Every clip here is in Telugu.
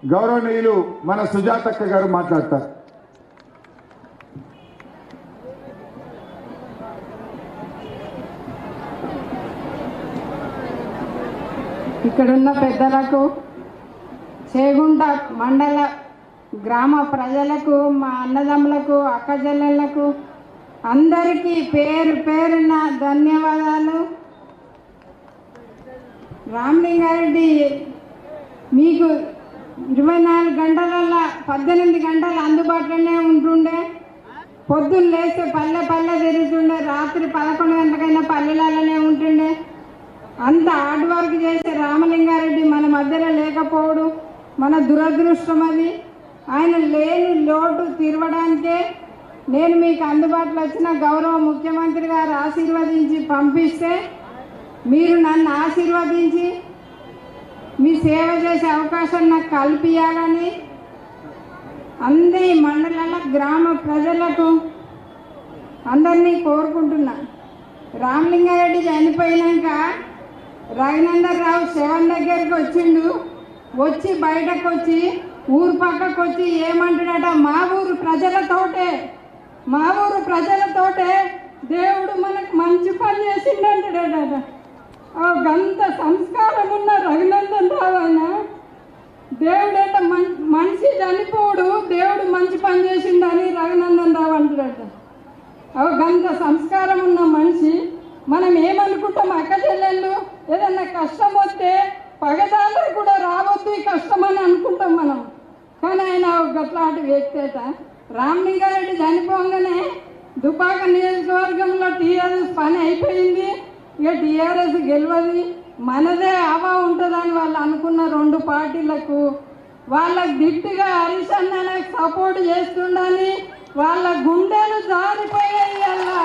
గౌరవనీయులు మన సుజాతక్క గారు మాట్లాడతారు ఇక్కడున్న పెద్దలకు చేగుంట మండల గ్రామ ప్రజలకు మా అన్నదమ్ములకు అక్కచెల్లెళ్లకు అందరికీ పేరు పేరున ధన్యవాదాలు రామలింగారెడ్డి మీకు ఇరవై నాలుగు గంటలల్లో పద్దెనిమిది గంటలు అందుబాటులోనే ఉంటుండే పొద్దున్న లేస్తే పల్లె పల్లె తిరుగుతుండే రాత్రి పదకొండు గంటలకైనా పల్లెలలోనే ఉంటుండే అంత హార్డ్ వర్క్ చేసే రామలింగారెడ్డి మన మధ్యలో లేకపోవడం మన దురదృష్టం అది ఆయన లేని లోటు తీరవడానికే నేను మీకు అందుబాటులో వచ్చిన గౌరవ ముఖ్యమంత్రి గారు ఆశీర్వదించి పంపిస్తే మీరు నన్ను ఆశీర్వదించి మీ సేవ చేసే అవకాశం నాకు కల్పించాలని అందరి మండలాల గ్రామ ప్రజలకు అందరినీ కోరుకుంటున్నా రామలింగారెడ్డి చనిపోయినాక రఘునందన్ రావు శవన్ దగ్గరికి వచ్చిండు వచ్చి బయటకు వచ్చి ఊరు పక్కకు వచ్చి ఏమంటాడట మా ఊరు ప్రజలతోటే మా ఊరు ప్రజలతోటే దేవుడు మనకు మంచి పని చేసిండంటాడట ఆ గంత సంస్కారం ఉన్న రఘునందన్ రావు ఆయన దేవుడట మన్ మనిషి చనిపోడు దేవుడు మంచి పని చేసిండని రఘునందన్ రావు అంటాడట అవి గంత సంస్కారం ఉన్న మనిషి మనం ఏమనుకుంటాం అక్క చెల్లెళ్ళు ఏదన్నా కష్టం వస్తే పగదాలు కూడా రావద్దు ఈ కష్టం అని అనుకుంటాం మనం కానీ ఆయన ఒక గట్లాంటి వ్యక్తి అట రామలింగారెడ్డి చనిపోగానే దుబాక నియోజకవర్గంలో టీఆర్ఎస్ పని అయిపోయింది ఇక టీఆర్ఎస్ గెలవది మనదే హవా ఉంటుందని వాళ్ళు అనుకున్న రెండు పార్టీలకు వాళ్ళకి దిట్టుగా హరీష్ అన్న నాకు సపోర్ట్ చేస్తుండని వాళ్ళ గుండెలు జారిపోయాయి అలా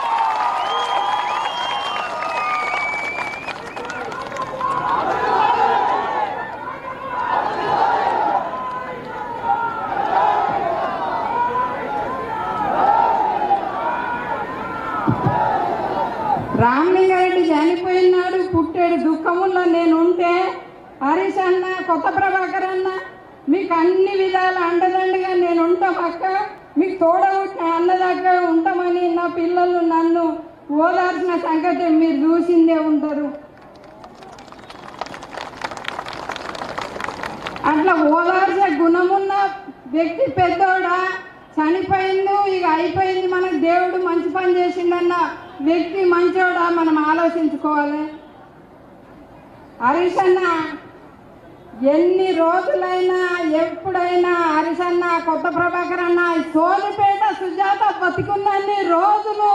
రామలింగారెడ్డి చనిపోయినాడు పుట్టాడు దుఃఖముల్లో నేను ఉంటే హరీష్ అన్న కొత్త ప్రభాకర్ అన్న మీకు అన్ని విధాల అండదండగా నేను ఉంటాం అక్క మీకు తోడ అన్నదాకా ఉంటామని నా పిల్లలు నన్ను ఓదార్చిన సంగతి మీరు చూసిందే ఉంటారు అట్లా ఓదార్చే గుణమున్న వ్యక్తి పెద్దోడా చనిపోయిండు ఇక అయిపోయింది మనకు దేవుడు మంచి పని చేసిండన్న వ్యక్తి మంచోడా మనం ఆలోచించుకోవాలి హరీష్ అన్న ఎన్ని రోజులైనా ఎప్పుడైనా హరీష్ అన్న కొత్త ప్రభాకర్ అన్న ఈ సోలిపేట సుజాత బతికున్నన్ని రోజులు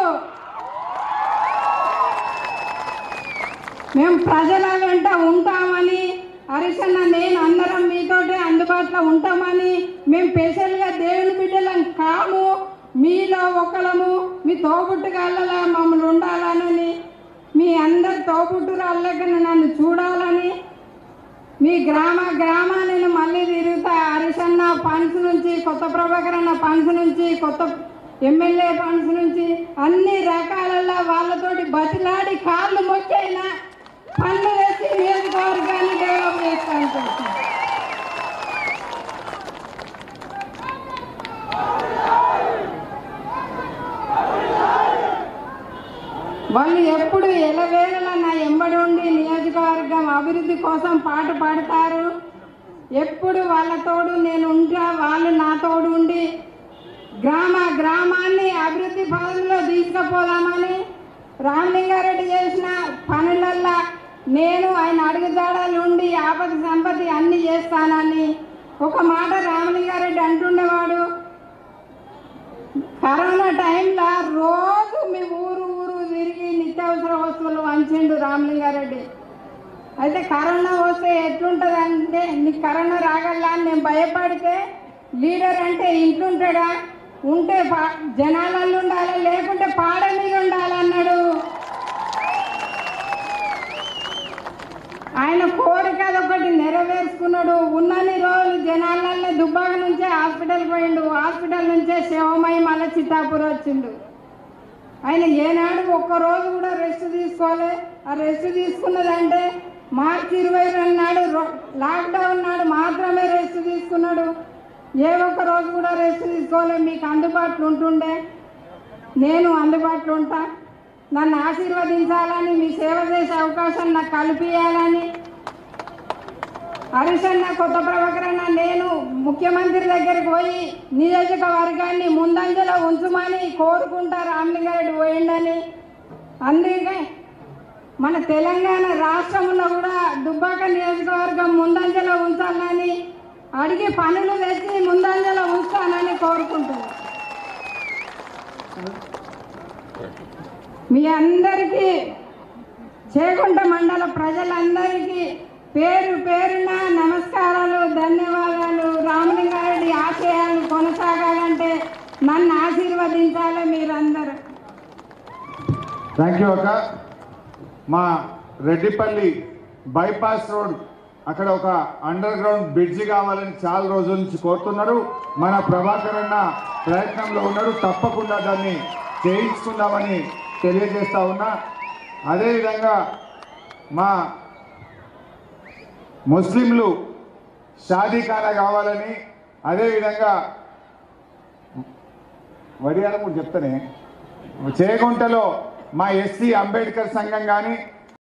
మేము ప్రజల వెంట ఉంటామని హరీష్ అన్న నేను అందరం మీతోటి అందుబాటులో ఉంటామని మేము స్పెషల్గా దేవుని బిడ్డలం కాము మీలో ఒకలము మీ తోబుట్టుగాళ్ళలా మమ్మల్ని ఉండాలనని మీ అందరి తోబుట్టురాళ్ళగా నన్ను చూడాలని మీ గ్రామ గ్రామాలను మళ్ళీ తిరుగుతా హరీష్ అన్న ఫండ్స్ నుంచి కొత్త ప్రభాకర్ అన్న ఫండ్స్ నుంచి కొత్త ఎమ్మెల్యే ఫండ్స్ నుంచి అన్ని రకాలలో వాళ్ళతోటి బతిలాడి కాళ్ళు మొక్కైనా పనులు వేసి నియోజకవర్గాన్ని డెవలప్ చేస్తాను వాళ్ళు ఎప్పుడు ఎలవేళలా నా ఎంబడి ఉండి నియోజకవర్గం అభివృద్ధి కోసం పాట పాడతారు ఎప్పుడు వాళ్ళ తోడు నేను ఉంటా వాళ్ళు నా తోడు ఉండి గ్రామ గ్రామాన్ని అభివృద్ధి పనుల్లో తీసుకుపోదామని రామలింగారెడ్డి చేసిన పనులల్లా నేను ఆయన అడుగుదాడలు ఉండి ఆపద సంపత్తి అన్ని చేస్తానని ఒక మాట రామలింగారెడ్డి అంటుండేవాడు కరోనా టైంలో రోజు మీ ఊరు ఊరు తిరిగి నిత్యావసర వస్తువులు వంచిండు రామలింగారెడ్డి అయితే కరోనా వస్తే ఎట్లుంటుంది అంటే నీకు కరోనా రాగల్లా అని నేను భయపడితే లీడర్ అంటే ఇంట్లుంటాడా ఉంటే పా జనాలలో ఉండాలి లేకుంటే పాడ మీద ఉండాలన్నాడు ఆయన కోరిక అదొకటి నెరవేర్చుకున్నాడు ఉన్నన్ని రోజులు జనాలల్లో దుబ్బాక నుంచే హాస్పిటల్ పోయిండు హాస్పిటల్ నుంచే శివమై మళ్ళీ చిత్తాపూర్ వచ్చిండు ఆయన ఏనాడు ఒక్క రోజు కూడా రెస్ట్ తీసుకోవాలి ఆ రెస్ట్ తీసుకున్నదంటే మార్చి ఇరవై రెండు నాడు రో- లాక్డౌన్ నాడు మాత్రమే రెస్ట్ తీసుకు ఏ ఒక్క రోజు కూడా రెస్ట్ తీసుకోలే మీకు అందుబాటులో ఉంటుండే నేను అందుబాటులో ఉంటా నన్ను ఆశీర్వదించాలని మీ సేవ చేసే అవకాశం నాకు కల్పించాలని హరిశన్న కొత్త ప్రభాకరన్న నేను ముఖ్యమంత్రి దగ్గరికి పోయి నియోజకవర్గాన్ని ముందంజలో ఉంచుమని కోరుకుంటా రామలింగారెడ్డి పోయిండని అందుకే మన తెలంగాణ రాష్ట్రంలో కూడా దుబ్బాక నియోజకవర్గం ముందంజలో ఉంచాలని అడిగి పనులు తెచ్చి ముందంజలో ఉంచాలని కోరుకుంటున్నాను మీ అందరికీ చేకుంట మండల ప్రజలందరికీ పేరు పేరున నమస్కారాలు ధన్యవాదాలు రామలింగారెడ్డి ఆశయాలు కొనసాగాలంటే నన్ను ఆశీర్వదించాలి మీరందరూ థ్యాంక్ యూ అక్క మా రెడ్డిపల్లి బైపాస్ రోడ్ అక్కడ ఒక అండర్ గ్రౌండ్ బ్రిడ్జి కావాలని చాలా రోజుల నుంచి కోరుతున్నారు మన ప్రభాకర్ అన్న ప్రయత్నంలో ఉన్నారు తప్పకుండా దాన్ని చేయించుకుందామని తెలియజేస్తా ఉన్నా అదేవిధంగా మా ముస్లింలు షాదీఖానా కావాలని అదేవిధంగా వడియాల కూడా చెప్తానే చేగుంటలో మా ఎస్సీ అంబేద్కర్ సంఘం కానీ